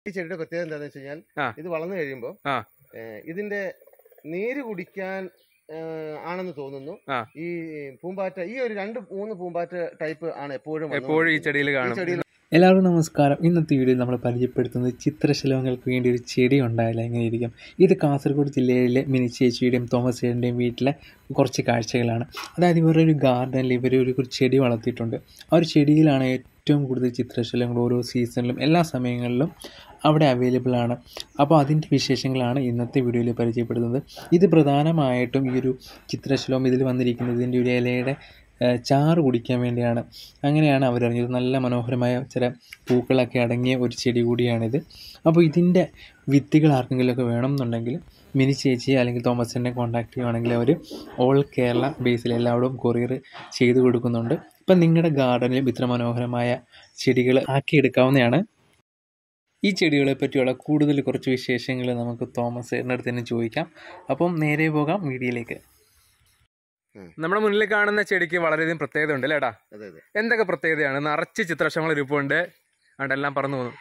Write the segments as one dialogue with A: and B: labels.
A: ഈ ചെടിയുടെ പ്രത്യേകത എന്താണെന്ന് വെച്ച് കഴിഞ്ഞാൽ
B: ആ.
A: ഇത് വളർന്നു കഴിയുമ്പോൾ
B: ആ.
A: ഇതിന്റെ നീര് കുടിക്കാൻ ഏഹ്, ആണെന്ന് തോന്നുന്നു
B: ആ.
A: ഈ പൂമ്പാറ്റ ഈ ഒരു രണ്ട് മൂന്ന് പൂമ്പാറ്റ ടൈപ്പ് ആണ് എപ്പോഴും
B: എപ്പോഴും ഈ ചെടിയിൽ
A: ഈ
B: കാണും
A: ചെടിയിൽ
C: എല്ലാവർക്കും നമസ്കാരം ഇന്നത്തെ വീഡിയോയിൽ നമ്മൾ പരിചയപ്പെടുത്തുന്നത് ചിത്രശലഭങ്ങൾക്ക് വേണ്ടി ഒരു ചെടി ഉണ്ടായാലും എങ്ങനെയിരിക്കും ഇത് കാസർഗോഡ് ജില്ലയിലെ മിനി ചേച്ചിയുടെയും തോമസ് ചേട്ടൻ്റെയും വീട്ടിലെ കുറച്ച് കാഴ്ചകളാണ് അതായത് ഇവരുടെ ഒരു ഗാർഡനിൽ ഇവർ ഒരു ഒരു ചെടി വളർത്തിയിട്ടുണ്ട് ആ ഒരു ചെടിയിലാണ് ഏറ്റവും കൂടുതൽ ചിത്രശലഭങ്ങൾ ഓരോ സീസണിലും എല്ലാ സമയങ്ങളിലും അവിടെ അവൈലബിൾ ആണ് അപ്പോൾ അതിൻ്റെ വിശേഷങ്ങളാണ് ഇന്നത്തെ വീഡിയോയിൽ പരിചയപ്പെടുന്നത് ഇത് പ്രധാനമായിട്ടും ഈ ഒരു ചിത്രശലഭം ഇതിൽ വന്നിരിക്കുന്നത് ഇതിൻ്റെ ഒരു ഇലയുടെ ഏഹ്, ചാറ് കുടിക്കാൻ വേണ്ടിയാണ് അങ്ങനെയാണ് അവരറിഞ്ഞത് നല്ല മനോഹരമായ ചില പൂക്കളൊക്കെ അടങ്ങിയ ഒരു ചെടി കൂടിയാണിത് അപ്പോൾ ഇതിൻ്റെ വിത്തുകൾ ആർക്കെങ്കിലുമൊക്കെ വേണമെന്നുണ്ടെങ്കിൽ മിനി ചേച്ചിയെ അല്ലെങ്കിൽ തോമസിനെ കോൺടാക്ട് ചെയ്യുവാണെങ്കിൽ അവർ ഓൾ കേരള ബേസിൽ എല്ലാവരും കൊറിയർ ചെയ്ത് കൊടുക്കുന്നുണ്ട് ഇപ്പം നിങ്ങളുടെ ഗാർഡനിലും ഇത്ര മനോഹരമായ ചെടികൾ ആക്കിയെടുക്കാവുന്നതാണ് ഈ ചെടികളെ പറ്റിയുള്ള കൂടുതൽ കുറച്ച് വിശേഷങ്ങൾ നമുക്ക് തോമസ് ചേട്ടൻ്റെ അടുത്ത് തന്നെ ചോദിക്കാം അപ്പം നേരെ പോകാം വീഡിയോയിലേക്ക്
B: നമ്മുടെ മുന്നിൽ കാണുന്ന ചെടിക്ക് വളരെയധികം പ്രത്യേകത ഉണ്ട് അല്ലേടാ
A: അതെ അതെ
B: എന്തൊക്കെ പ്രത്യേകതയാണ് നിറച്ച് ചിത്രശങ്ങൾ ഇരിപ്പുണ്ട് അതുകൊണ്ട് എല്ലാം പറന്നു പോകുന്നു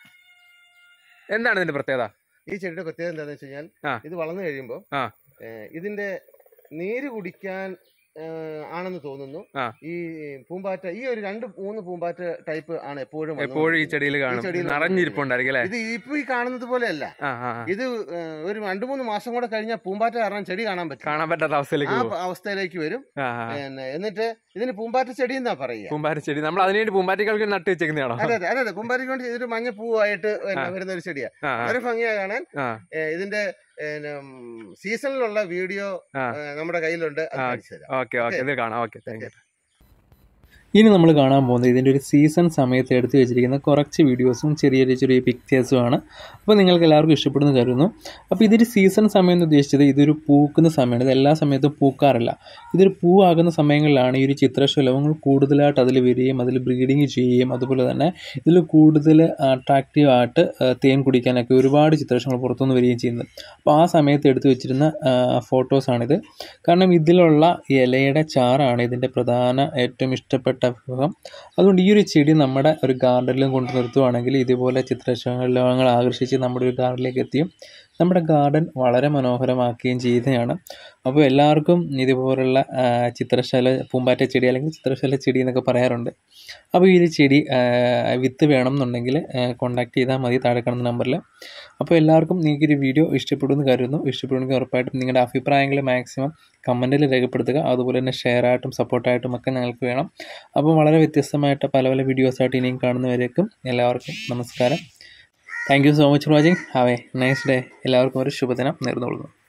B: എന്താണ് ഇതിന്റെ പ്രത്യേകത
A: ഈ ചെടിയുടെ പ്രത്യേകത എന്താണെന്ന് വെച്ച് കഴിഞ്ഞാൽ
B: ആ.
A: ഇത് വളർന്നു കഴിയുമ്പോൾ
B: ആ.
A: ഇതിന്റെ നീര് കുടിക്കാൻ ഏഹ്, ആണെന്ന് തോന്നുന്നു
B: ആ.
A: ഈ പൂമ്പാറ്റ ഈ ഒരു രണ്ട് മൂന്ന് പൂമ്പാറ്റ ടൈപ്പ് ആണ് എപ്പോഴും
B: എപ്പോഴും ഈ
A: വന്നുകൊണ്ടിരിക്കുന്നത്.
B: ചെടിയിൽ കാണും
A: ചെടിയിൽ
B: നിറഞ്ഞിരിപ്പുണ്ടായിരിക്കും അല്ലേ
A: ഇത് ഇപ്പൊ ഈ കാണുന്നത് പോലെയല്ല
B: ആ ആ ആ.
A: ഇത് ഏഹ്, ഒരു രണ്ടു മൂന്ന് മാസം കൂടെ കഴിഞ്ഞാൽ പൂമ്പാറ്റ കാരണം ചെടി കാണാൻ പറ്റും
B: കാണാൻ പറ്റാത്ത അവസ്ഥയിലേക്ക്
A: ആ
B: പോകും
A: അവസ്ഥയിലേക്ക് വരും
B: ആ ആ.
A: പിന്നെ എന്നിട്ട് ഇതിന് പൂമ്പാറ്റ ചെടി എന്നാ പറയുക
B: പൂമ്പാര ചെടി നമ്മൾ അതിനുവേണ്ടി പൂമ്പാറ്റികൾക്ക് നട്ട് വെച്ചേക്കുന്നതാണോ
A: അതെ അതെ അതെ അതെ പൂമ്പാറ്റയ്ക്ക് വേണ്ടി ഇതൊരു മഞ്ഞ പൂവായിട്ട് പിന്നെ
B: ആ.
A: വരുന്ന ഒരു ചെടിയാ
B: ആ ആ,
A: വളരെ ഭംഗിയാ കാണാൻ
B: ആ
A: ഏഹ്, ഇതിന്റെ പിന്നെ, ഉം, സീസണിലുള്ള വീഡിയോ
B: ആ.
A: ഏഹ്, നമ്മുടെ കയ്യിലുണ്ട് അത്
B: ആ.
A: കാണിച്ചു തരാം
B: ഓക്കെ ഓക്കെ ഇത് കാണാം ഓക്കെ താങ്ക് യു
C: ഇനി നമ്മൾ കാണാൻ പോകുന്നത് ഇതിൻ്റെ ഒരു സീസൺ സമയത്ത് എടുത്തു വെച്ചിരിക്കുന്ന കുറച്ച് വീഡിയോസും ചെറിയ ചെറിയ ചെറിയ പിക്ചേഴ്സുമാണ് അപ്പോൾ നിങ്ങൾക്ക് എല്ലാവർക്കും ഇഷ്ടപ്പെടുന്ന കരുതുന്നു അപ്പോൾ ഇതൊരു സീസൺ സമയം എന്ന് ഉദ്ദേശിച്ചത് ഇതൊരു പൂക്കുന്ന സമയമാണ് ഇത് എല്ലാ സമയത്തും പൂക്കാറില്ല ഇതൊരു പൂവാകുന്ന സമയങ്ങളിലാണ് ഈ ഒരു ചിത്രശലഭങ്ങൾ കൂടുതലായിട്ട് അതിൽ വരികയും അതിൽ ബ്രീഡിങ് ചെയ്യുകയും അതുപോലെ തന്നെ ഇതിൽ കൂടുതൽ അട്രാക്റ്റീവ് ആയിട്ട് ആ, തേൻ കുടിക്കാനൊക്കെ ഒരുപാട് ചിത്രശലഭങ്ങൾ പുറത്തുനിന്ന് വരികയും ചെയ്യുന്നത് അപ്പോൾ ആ സമയത്ത് എടുത്തു വെച്ചിരുന്ന ഫോട്ടോസാണിത് കാരണം ഇതിലുള്ള ഇലയുടെ ചാറാണ് ഇതിൻ്റെ പ്രധാന ഏറ്റവും ഇഷ്ടപ്പെട്ട വിഭവം അതുകൊണ്ട് ഈ ഒരു ചെടി നമ്മുടെ ഒരു ഗാർഡനിലും കൊണ്ട് നിർത്തുവാണെങ്കിൽ ഇതുപോലെ ചിത്രശലഭങ്ങൾ ആകർഷിച്ച് നമ്മുടെ ഒരു ഗാർഡനിലേക്ക് എത്തിയും നമ്മുടെ ഗാർഡൻ വളരെ മനോഹരമാക്കുകയും ചെയ്യുന്നതാണ് അപ്പോൾ എല്ലാവർക്കും ഇതുപോലുള്ള ആ, ചിത്രശല പൂമ്പാറ്റ ചെടി അല്ലെങ്കിൽ ചിത്രശല ചെടി എന്നൊക്കെ പറയാറുണ്ട് അപ്പോൾ ഈ ഒരു ചെടി ആ, വിത്ത് വേണം എന്നുണ്ടെങ്കിൽ കോൺടാക്ട് ചെയ്താൽ മതി താഴെ കാണുന്ന നമ്പറിൽ അപ്പോൾ എല്ലാവർക്കും നിങ്ങൾക്ക് ഒരു വീഡിയോ ഇഷ്ടപ്പെടുമെന്ന് കരുതുന്നു ഇഷ്ടപ്പെടുമെങ്കിൽ ഉറപ്പായിട്ടും നിങ്ങളുടെ അഭിപ്രായങ്ങൾ മാക്സിമം കമൻറ്റിൽ രേഖപ്പെടുത്തുക അതുപോലെ തന്നെ ഷെയർ ആയിട്ടും സപ്പോർട്ടായിട്ടും ഒക്കെ ഞങ്ങൾക്ക് വേണം അപ്പോൾ വളരെ വ്യത്യസ്തമായിട്ട് പല പല വീഡിയോസായിട്ട് ഇനിയും കാണുന്നവരേക്കും എല്ലാവർക്കും നമസ്കാരം thank you so much for watching have a nice day എല്ലാവർക്കും ഒരു ശുഭദിനം നേർന്നുകൊള്ളുന്നു